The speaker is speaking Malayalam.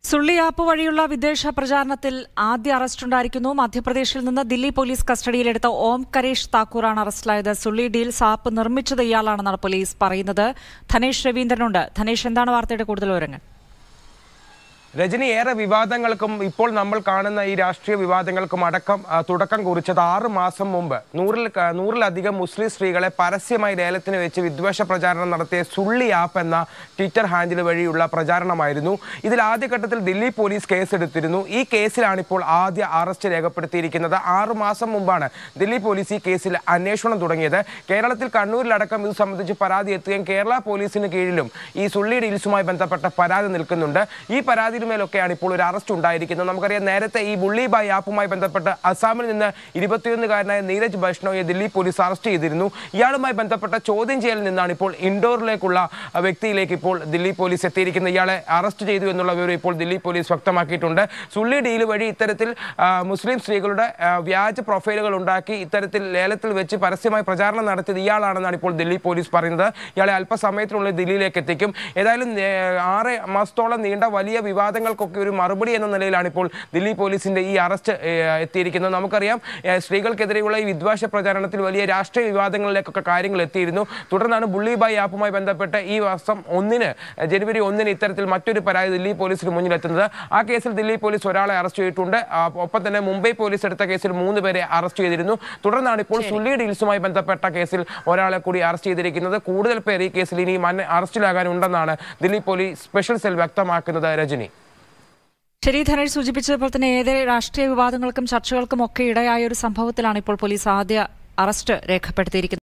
സുള്ളി ആപ്പ് വഴിയുള്ള വിദേശ പ്രചാരണത്തിൽ ആദ്യ അറസ്റ്റ് ഉണ്ടായിരിക്കുന്നു മധ്യപ്രദേശിൽ നിന്ന് ദില്ലി പോലീസ് കസ്റ്റഡിയിലെടുത്ത ഓം കരേഷ് താക്കൂറാണ് അറസ്റ്റിലായത് സുള്ളി ഡീൽസ് ആപ്പ് നിർമ്മിച്ചത് ഇയാളാണെന്നാണ് പോലീസ് പറയുന്നത് ധനേഷ് രവീന്ദ്രനുണ്ട് ധനേഷ് എന്താണ് വാർത്തയുടെ കൂടുതൽ വിവരങ്ങൾ രജനി ഏറെ വിവാദങ്ങൾക്കും ഇപ്പോൾ നമ്മൾ കാണുന്ന ഈ രാഷ്ട്രീയ വിവാദങ്ങൾക്കും അടക്കം ആ, തുടക്കം കുറിച്ചത് ആറ് മാസം മുമ്പ് നൂറിൽ ക- നൂറിലധികം മുസ്ലിം സ്ത്രീകളെ പരസ്യമായി ലേലത്തിന് വെച്ച് വിദ്വേഷ പ്രചാരണം നടത്തിയ സുള്ളി ആപ്പ് എന്ന ട്വിറ്റർ ഹാൻഡിൽ വഴിയുള്ള പ്രചാരണമായിരുന്നു ഇതിൽ ആദ്യഘട്ടത്തിൽ ദില്ലി പോലീസ് കേസെടുത്തിരുന്നു ഈ കേസിലാണ് ഇപ്പോൾ ആദ്യ അറസ്റ്റ് രേഖപ്പെടുത്തിയിരിക്കുന്നത് ആറ് മാസം മുമ്പാണ് ദില്ലി പോലീസ് ഈ കേസിൽ അന്വേഷണം തുടങ്ങിയത് കേരളത്തിൽ കണ്ണൂരിലടക്കം ഇത് സംബന്ധിച്ച് പരാതി എത്തുകയും കേരള പോലീസിന് കീഴിലും ഈ സുള്ളി ഡീൽസുമായി ബന്ധപ്പെട്ട പരാതി നിൽക്കുന്നുണ്ട് ഈ പരാതിയിൽ മേലൊക്കെയാണ് ഇപ്പോൾ ഒരു അറസ്റ്റ് ഉണ്ടായിരിക്കുന്നത് നമുക്കറിയാം നേരത്തെ ഈ ബുള്ളിബായ് ആപ്പുമായി ബന്ധപ്പെട്ട് അസാമിൽ നിന്ന് ഇരുപത്തിയൊന്നുകാരനായ നീരജ് വൈഷ്ണവയെ ദില്ലി പോലീസ് അറസ്റ്റ് ചെയ്തിരുന്നു ഇയാളുമായി ബന്ധപ്പെട്ട ചോദ്യം ചെയ്യലിൽ നിന്നാണ് ഇപ്പോൾ ഇൻഡോറിലേക്കുള്ള ആ, വ്യക്തിയിലേക്ക് ഇപ്പോൾ ദില്ലി പോലീസ് എത്തിയിരിക്കുന്നത് ഇയാളെ അറസ്റ്റ് ചെയ്തു എന്നുള്ള വിവരം ഇപ്പോൾ ദില്ലി പോലീസ് വ്യക്തമാക്കിയിട്ടുണ്ട് സുള്ളി ഡീൽ വഴി ഇത്തരത്തിൽ ആ, മുസ്ലിം സ്ത്രീകളുടെ ആ, വ്യാജ പ്രൊഫൈലുകൾ ഉണ്ടാക്കി ഇത്തരത്തിൽ ലേലത്തിൽ വെച്ച് പരസ്യമായി പ്രചാരണം നടത്തിയത് ഇയാളാണെന്നാണ് ഇപ്പോൾ ദില്ലി പോലീസ് പറയുന്നത് ഇയാളെ അല്പസമയത്തിനുള്ളിൽ ദില്ലിയിലേക്ക് എത്തിക്കും ഏതായാലും ഏ, ആറ് മാസത്തോളം നീണ്ട വലിയ വിവാദങ്ങൾക്കൊക്കെ ഒരു മറുപടി എന്ന നിലയിലാണ് ഇപ്പോൾ ദില്ലി പോലീസിന്റെ ഈ അറസ്റ്റ് ഏ, എത്തിയിരിക്കുന്നത് നമുക്കറിയാം ഏ, സ്ത്രീകൾക്കെതിരെയുള്ള ഈ വിദ്വേഷ പ്രചാരണത്തിൽ വലിയ രാഷ്ട്രീയ വിവാദങ്ങളിലേക്കൊക്കെ കാര്യങ്ങൾ എത്തിയിരുന്നു തുടർന്നാണ് ബുള്ളിബായ് ആപ്പുമായി ബന്ധപ്പെട്ട് ഈ വർഷം ഒന്നിന് ഏ, ജനുവരി ഒന്നിന് ഇത്തരത്തിൽ മറ്റൊരു പരാതി ദില്ലി പോലീസിന് മുന്നിലെത്തുന്നത് ആ കേസിൽ ദില്ലി പോലീസ് ഒരാളെ അറസ്റ്റ് ചെയ്തിട്ടുണ്ട് ആ, ഒപ്പം തന്നെ മുംബൈ പോലീസ് എടുത്ത കേസിൽ മൂന്ന് പേരെ അറസ്റ്റ് ചെയ്തിരുന്നു തുടർന്നാണ് ഇപ്പോൾ സുള്ളി ഡീൽസുമായി ബന്ധപ്പെട്ട കേസിൽ ഒരാളെ കൂടി അറസ്റ്റ് ചെയ്തിരിക്കുന്നത് കൂടുതൽ പേർ ഈ കേസിൽ ഇനി മന്ന അറസ്റ്റിലാകാനുണ്ടെന്നാണ് ദില്ലി പോലീസ് സ്പെഷ്യൽ സെൽ വ്യക്തമാക്കുന്നത് രജനി ശരി ധനേഷ് സൂചിപ്പിച്ചതുപോലെ തന്നെ ഏത് രാഷ്ട്രീയ വിവാദങ്ങൾക്കും ചർച്ചകൾക്കും ഒക്കെ ഇടയായ ഒരു സംഭവത്തിലാണ് ഇപ്പോൾ പോലീസ് ആദ്യ അറസ്റ്റ് രേഖപ്പെടുത്തിയിരിക്കുന്നത്